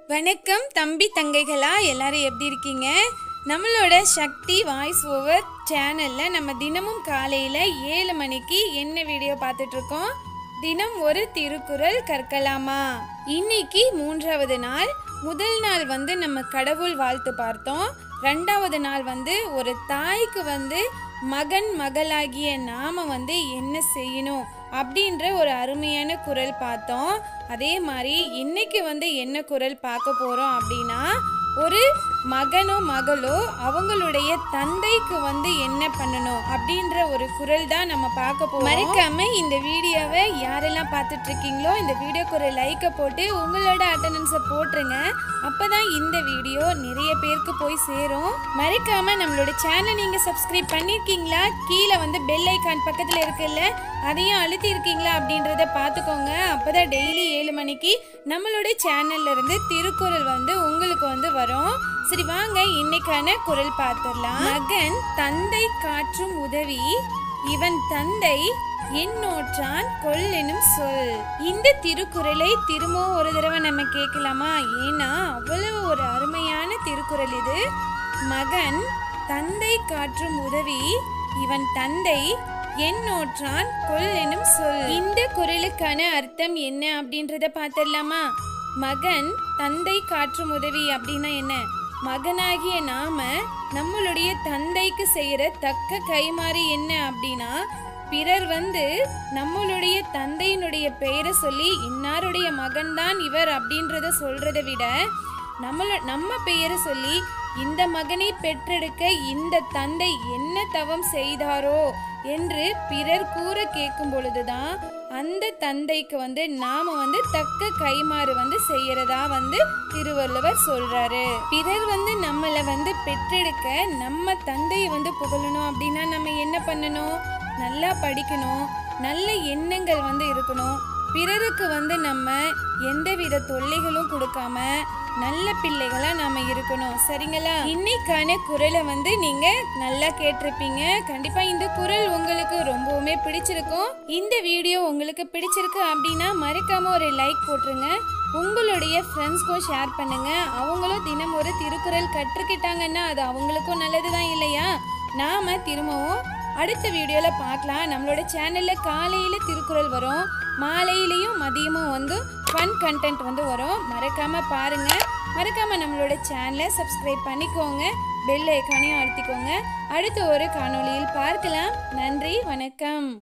வணக்கம் தம்பி தங்கைகளா எல்லாரும் எப்படி இருக்கீங்க நம்மளோட சக்தி வாய்ஸ் ஓவர் சேனலில் நம்ம தினமும் காலையில் ஏழு மணிக்கு என்ன வீடியோ பார்த்துட்டு இருக்கோம் தினம் ஒரு திருக்குறள் கற்கலாமா இன்னைக்கு மூன்றாவது நாள் முதல் நாள் வந்து நம்ம கடவுள் வாழ்த்து பார்த்தோம் ரெண்டாவது நாள் வந்து ஒரு தாய்க்கு வந்து மகன் மகளாகிய நாம வந்து என்ன செய்யணும் அப்படின்ற ஒரு அருமையான குரல் பார்த்தோம் அதே மாதிரி இன்னைக்கு வந்து என்ன குரல் பார்க்க போறோம் அப்படின்னா ஒரு மகனோ மகளோ அவங்களுடைய தந்தைக்கு வந்து என்ன பண்ணணும் அப்படின்ற ஒரு குரல் தான் நம்ம பார்க்க போறோம் மறக்காம இந்த வீடியோவை யாரெல்லாம் பார்த்துட்டு இருக்கீங்களோ இந்த வீடியோக்கு ஒரு லைக்கை போட்டு உங்களோட அட்டண்டன்ஸை போட்டுருங்க அப்பதான் இந்த வீடியோ நிறைய பேருக்கு போய் சேரும் மறக்காம நம்மளோட சேனலை நீங்க சப்ஸ்கிரைப் பண்ணிருக்கீங்களா கீழே வந்து பெல் ஐகான் பக்கத்துல இருக்குல்ல அதையும் அழுத்தி இருக்கீங்களா அப்படின்றத பார்த்துக்கோங்க அப்பதான் டெய்லி ஏழு மணிக்கு நம்மளோட சேனல்ல இருந்து திருக்குறள் வந்து உங்களுக்கு வந்து வரும் சரி வாங்க இன்னைக்கான குரல் பார்த்துடலாம் மகன் தந்தை காற்றும் உதவி இவன் தந்தை என்னோற்றான் கொல்லெனும் சொல் இந்த திருக்குறளை திரும்பவும் ஒரு தடவை நம்ம கேட்கலாமா ஏன்னா அவ்வளவு ஒரு அருமையான திருக்குறள் இது மகன் தந்தை காற்றும் உதவி இவன் தந்தை என்னோற்றான் கொல் எனும் சொல் இந்த குரலுக்கான அர்த்தம் என்ன அப்படின்றத பார்த்துடலாமா மகன் தந்தை காற்றும் உதவி அப்படின்னா என்ன மகனாகிய நாம நம்மளுடைய தந்தைக்கு செய்யற தக்க கைமாறி என்ன அப்படின்னா பிறர் வந்து நம்மளுடைய தந்தையினுடைய பெயரை சொல்லி இன்னாருடைய மகன்தான் இவர் அப்படின்றத சொல்றதை விட நம்மள நம்ம பெயரை சொல்லி இந்த மகனை பெற்றெடுக்க இந்த தந்தை என்ன தவம் செய்தாரோ என்று பிறர் கூற கேட்கும் பொழுதுதான் அந்த தந்தைக்கு வந்து நாம வந்து தக்க கைமாறு வந்து செய்யறதா வந்து திருவள்ளுவர் சொல்றாரு பிறர் வந்து நம்மள வந்து பெற்றெடுக்க நம்ம தந்தையை வந்து புகழணும் அப்படின்னா நம்ம என்ன பண்ணணும் நல்லா படிக்கணும் நல்ல எண்ணங்கள் வந்து இருக்கணும் பிறருக்கு வந்து நம்ம எந்தவித தொல்லைகளும் கொடுக்காம நல்ல பிள்ளைகளா நாம இருக்கணும் சரிங்களா இன்னைக்கான குரலை வந்து நீங்க நல்லா கேட்டிருப்பீங்க கண்டிப்பா இந்த குரல் உங்களுக்கு ரொம்பவுமே பிடிச்சிருக்கும் இந்த வீடியோ உங்களுக்கு பிடிச்சிருக்கு அப்படின்னா மறக்காம ஒரு லைக் போட்டுருங்க உங்களுடைய ஃப்ரெண்ட்ஸ்க்கும் ஷேர் பண்ணுங்க அவங்களும் தினம் ஒரு திருக்குறள் கற்றுக்கிட்டாங்கன்னா அது அவங்களுக்கும் நல்லதுதான் இல்லையா நாம திரும்பவும் அடுத்த வீடியோல பார்க்கலாம் நம்மளோட சேனல்ல காலையில திருக்குறள் வரும் மாலையிலையும் மதியமும் வந்து ஃபன் கண்டென்ட் வந்து வரும் மறக்காம பாருங்க மறக்காம நம்மளோட சேனலை சப்ஸ்கிரைப் பண்ணிக்கோங்க பெல் ஐக்கானையும் அழுத்திக்கோங்க அடுத்த ஒரு காணொளியில் பார்க்கலாம் நன்றி வணக்கம்